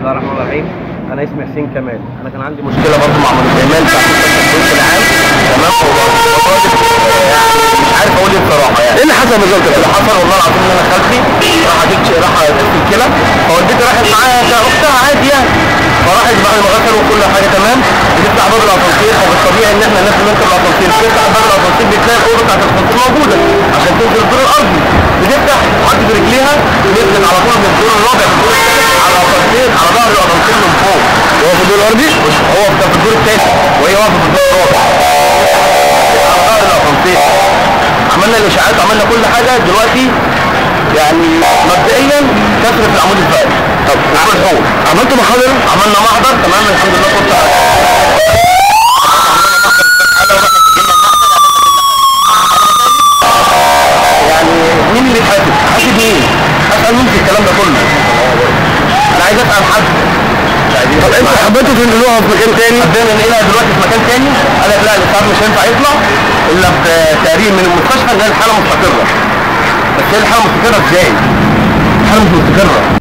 الله الرحمن الرحيم انا اسمي حسين كمال انا كان عندي مشكله برضه مع مدير الايمان بتاع البنك العام تمام وطالب يعني مش عارف اقول ايه بصراحه يعني ايه اللي حصل بالظبط اللي حصل والله العظيم ان انا خالتي راح اديك راح اديك الكلى فوالدتي راحت معاها كاختها عادي يعني فراحت بعد ما غسل وكل حاجه تمام بنفتح باب الاسانسير فبالطبيعي ان احنا الناس اللي بنركب الاسانسير بتفتح باب الاسانسير بتلاقي الاوضه بتاعت الاسانسير موجوده عشان تنزل الدور الارضي بتفتح تحط برجليها نزلت على طول من الدور الرابع في الدور الثالث على الاسانسير على ظهر الاسانسير من فوق هو في الدور الارضي هو في في الدور التاسع وهي واقفه في الدور الرابع على ظهر الاسانسير عملنا الاشاعات وعملنا كل حاجه دلوقتي يعني مبدئيا كسر في العمود الفقري طب عمل حول عملتوا محاضره عملنا محضر تمام الحمد لله كنت يعني مين اللي يحاسب؟ حاسب مين؟ اسال مين في الكلام ده كله؟ انا عايز اسال حد طب انتوا حبيتوا تنقلوها في مكان تاني حبينا ننقلها دلوقتي في مكان تاني قال لك لا الاسعاف مش هينفع يطلع الا بتقرير من المستشفى ان هي الحاله مستقره بس هي الحاله مستقره ازاي؟ الحاله مش مستقره